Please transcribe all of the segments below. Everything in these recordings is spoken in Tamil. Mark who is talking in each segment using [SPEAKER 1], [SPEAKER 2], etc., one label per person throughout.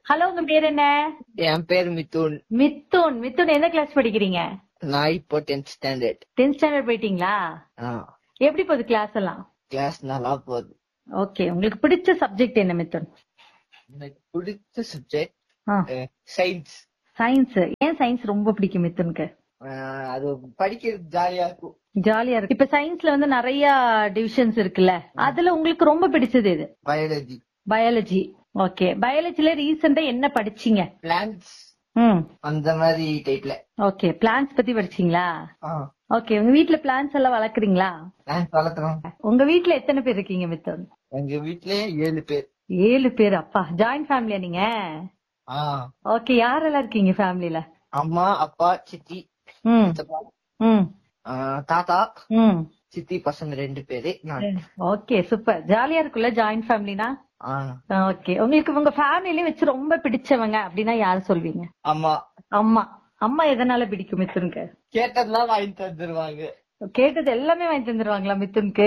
[SPEAKER 1] ஹலோ உங்க பேர் என்ன
[SPEAKER 2] என் பேர் மிதுன்
[SPEAKER 1] மித்துன் மித்துன் எந்த கிளாஸ் படிக்கிறீங்க
[SPEAKER 2] நான் இப்போ டென்த் ஸ்டாண்டர்ட்
[SPEAKER 1] டென்த் ஸ்டாண்டர்ட் போயிட்டீங்களா எப்படி போகுது கிளாஸ் எல்லாம்
[SPEAKER 2] கிளாஸ் நல்லா போகுது
[SPEAKER 1] ஓகே உங்களுக்கு பிடிச்ச சப்ஜெக்ட் என்ன மித்துன்
[SPEAKER 2] எனக்கு பிடிச்ச சப்ஜெக்ட்
[SPEAKER 1] ஆ,
[SPEAKER 2] சயின்ஸ்
[SPEAKER 1] சயின்ஸ் ஏன் சயின்ஸ் ரொம்ப பிடிக்கும் மித்துனுக்கு
[SPEAKER 2] அது படிக்கிறது ஜாலியா இருக்கும்
[SPEAKER 1] ஜாலியா இருக்கு இப்ப சயின்ஸ்ல வந்து நிறைய டிவிஷன்ஸ் இருக்குல்ல அதுல உங்களுக்கு ரொம்ப பிடிச்சது எது
[SPEAKER 2] பயாலஜி
[SPEAKER 1] பயாலஜி ஓகே பயாலஜில ரீசெண்டா என்ன படிச்சீங்க
[SPEAKER 2] பிளான்ஸ்
[SPEAKER 1] ம்
[SPEAKER 2] அந்த மாதிரி டைப்ல
[SPEAKER 1] ஓகே பிளான்ஸ் பத்தி படிச்சீங்களா ஓகே உங்க வீட்ல பிளான்ஸ் எல்லாம் வளர்க்குறீங்களா
[SPEAKER 2] பிளான்ஸ் வளர்க்குறோம்
[SPEAKER 1] உங்க வீட்ல எத்தனை பேர் இருக்கீங்க மித்தன்
[SPEAKER 2] எங்க வீட்லயே ஏழு பேர்
[SPEAKER 1] ஏழு பேர் அப்பா ஜாயிண்ட் ஃபேமிலியா நீங்க
[SPEAKER 2] ஆ
[SPEAKER 1] ஓகே யாரெல்லாம் இருக்கீங்க ஃபேமிலில
[SPEAKER 2] அம்மா அப்பா சித்தி
[SPEAKER 1] ம்
[SPEAKER 2] சித்தப்பா,
[SPEAKER 1] ம்
[SPEAKER 2] ஆ, தாத்தா
[SPEAKER 1] ம்
[SPEAKER 2] சித்தி பசங்க ரெண்டு பேரு நான்
[SPEAKER 1] ஓகே சூப்பர் ஜாலியா இருக்குல்ல ஜாயிண்ட் ஃபேமிலினா
[SPEAKER 2] ஆ,
[SPEAKER 1] ஓகே உங்களுக்கு உங்க ஃபேமிலில வச்சு ரொம்ப பிடிச்சவங்க அப்படின்னா யார் சொல்வீங்க
[SPEAKER 2] அம்மா
[SPEAKER 1] அம்மா அம்மா எதனால பிடிக்கும் மித்துனுக்கு
[SPEAKER 2] கேட்டதெல்லாம் வாங்கி தந்துருவாங்க
[SPEAKER 1] கேட்டது எல்லாமே வாங்கி தந்துருவாங்களா மித்துனுக்கு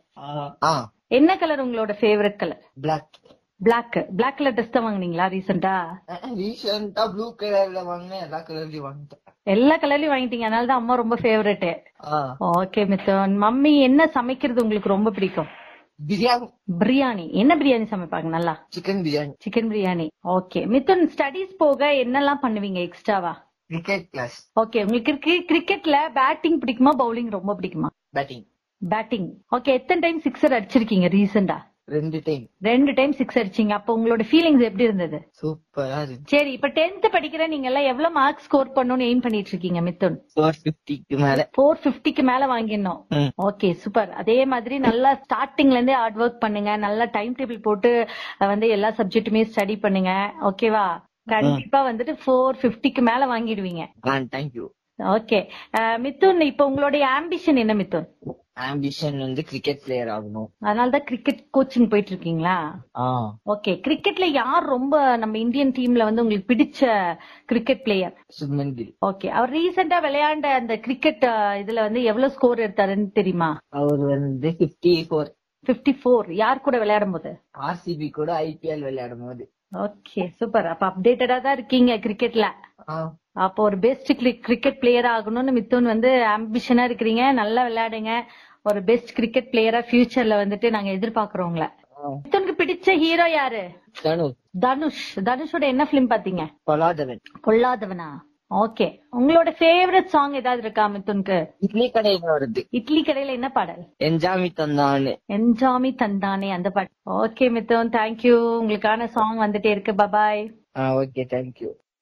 [SPEAKER 2] ஆ
[SPEAKER 1] என்ன கலர் உங்களோட favourite colour
[SPEAKER 2] black
[SPEAKER 1] black black colour dress தான் வாங்குனீங்களா ரீசெண்டா
[SPEAKER 2] ரீசெண்டா ப்ளூ கலர்ல வாங்கினேன் எல்லா கலர்லயும் வாங்கிட்டேன்
[SPEAKER 1] எல்லா கலர்லயும் வாங்கிட்டீங்க அதனால தான் அம்மா ரொம்ப ஃபேவரட்
[SPEAKER 2] ஆ,
[SPEAKER 1] ஓகே மித்தன் மம்மி என்ன சமைக்கிறது உங்களுக்கு ரொம்ப பிடிக்கும்
[SPEAKER 2] பிரியாணி
[SPEAKER 1] பிரியாணி என்ன பிரியாணி சமைப்பாங்க நல்லா
[SPEAKER 2] chicken biryani
[SPEAKER 1] chicken biryani okay Mithun studies போக என்னெல்லாம் பண்ணுவீங்க எக்ஸ்ட்ராவா
[SPEAKER 2] கிரிக்கெட் கிளாஸ்
[SPEAKER 1] ஓகே உங்களுக்கு கிரிக்கெட்ல பேட்டிங் பிடிக்குமா பவுலிங் ரொம்ப பிடிக்குமா
[SPEAKER 2] பேட்டிங்
[SPEAKER 1] பேட்டிங் ஓகே எத்தனை டைம் சிக்ஸர் அடிச்சிருக்கீங்க ரீசெண்டா
[SPEAKER 2] ரெண்டு டைம்
[SPEAKER 1] ரெண்டு டைம் சிக்ஸ் அடிச்சீங்க அப்ப உங்களோட ஃபீலிங்ஸ் எப்படி இருந்தது
[SPEAKER 2] சூப்பரா இருந்துச்சு
[SPEAKER 1] சரி இப்ப டென்த் படிக்கிற நீங்க எல்லாம் எவ்வளவு மார்க் ஸ்கோர் பண்ணணும்னு எய்ம் பண்ணிட்டு இருக்கீங்க மித்துன்
[SPEAKER 2] ஃபோர் பிப்டிக்கு மேல
[SPEAKER 1] ஃபோர் பிப்டிக்கு மேல வாங்கிடணும்
[SPEAKER 2] ம்.
[SPEAKER 1] ஓகே சூப்பர் அதே மாதிரி நல்லா ஸ்டார்டிங்ல இருந்தே ஹார்ட் ஒர்க் பண்ணுங்க நல்லா டைம் டேபிள் போட்டு அஹ், வந்து எல்லா சப்ஜெக்ட்டுமே ஸ்டடி பண்ணுங்க ஓகேவா கண்டிப்பா வந்துட்டு ஃபோர் பிப்டிக்கு மேல வாங்கிடுவீங்க
[SPEAKER 2] ஆ தேங்க்யூ
[SPEAKER 1] ஓகே மித்துன் இப்ப உங்களுடைய ஆம்பிஷன் என்ன மித்துன்
[SPEAKER 2] ஆம்பிஷன் வந்து கிரிக்கெட் பிளேயர் ஆகணும்
[SPEAKER 1] அதனாலதான் கிரிக்கெட் கோச்சிங் போயிட்டு இருக்கீங்களா
[SPEAKER 2] ஆ
[SPEAKER 1] ஓகே கிரிக்கெட்ல யார் ரொம்ப நம்ம இந்தியன் டீம்ல வந்து உங்களுக்கு பிடிச்ச cricket player
[SPEAKER 2] Shubman Gill
[SPEAKER 1] okay அவர் ரீசெண்டா விளையாண்ட அந்த கிரிக்கெட் இதுல வந்து எவ்வளவு ஸ்கோர் எடுத்தாருன்னு தெரியுமா
[SPEAKER 2] அவர் வந்து பிப்டி ஃபோர்
[SPEAKER 1] 54 ஃபோர் யார் கூட விளையாடும் போது
[SPEAKER 2] ஆர்சிபி கூட ஐபிஎல் விளையாடும் போது
[SPEAKER 1] ஓகே சூப்பர் அப்ப அப்டேட்டடா தான் இருக்கீங்க கிரிக்கெட்ல
[SPEAKER 2] ஆ,
[SPEAKER 1] அப்போ ஒரு பெஸ்ட் கிரிக்கெட் பிளேயர் ஆகணும்னு மித்துன் வந்து ஆம்பிஷனா இருக்கிறீங்க நல்லா விளையாடுங்க ஒரு பெஸ்ட் கிரிக்கெட் பிளேயரா ஃபியூச்சர்ல வந்துட்டு நாங்க எதிர்பார்க்கிறோம் உங்களை
[SPEAKER 2] ஆ.
[SPEAKER 1] மித்துனுக்கு பிடிச்ச ஹீரோ யாரு
[SPEAKER 2] தனு
[SPEAKER 1] தனுஷ் தனுஷோட என்ன பிலிம் பாத்தீங்க
[SPEAKER 2] பொல்லாதவன்
[SPEAKER 1] பொல்லாதவனா ஓகே உங்களோட ஃபேவரட் சாங் ஏதாவது இருக்கா மித்துனுக்கு
[SPEAKER 2] இட்லி கடையில வருது
[SPEAKER 1] இட்லி கடையில என்ன பாடல்
[SPEAKER 2] என்ஜாமி தந்தான்னு
[SPEAKER 1] என்ஜாமி தந்தானே அந்த பாட்டு ஓகே மித்துன் தேங்க்யூ உங்களுக்கான சாங் வந்துட்டே இருக்கு பபாய்
[SPEAKER 2] ஆ ஓகே தேங்க்யூ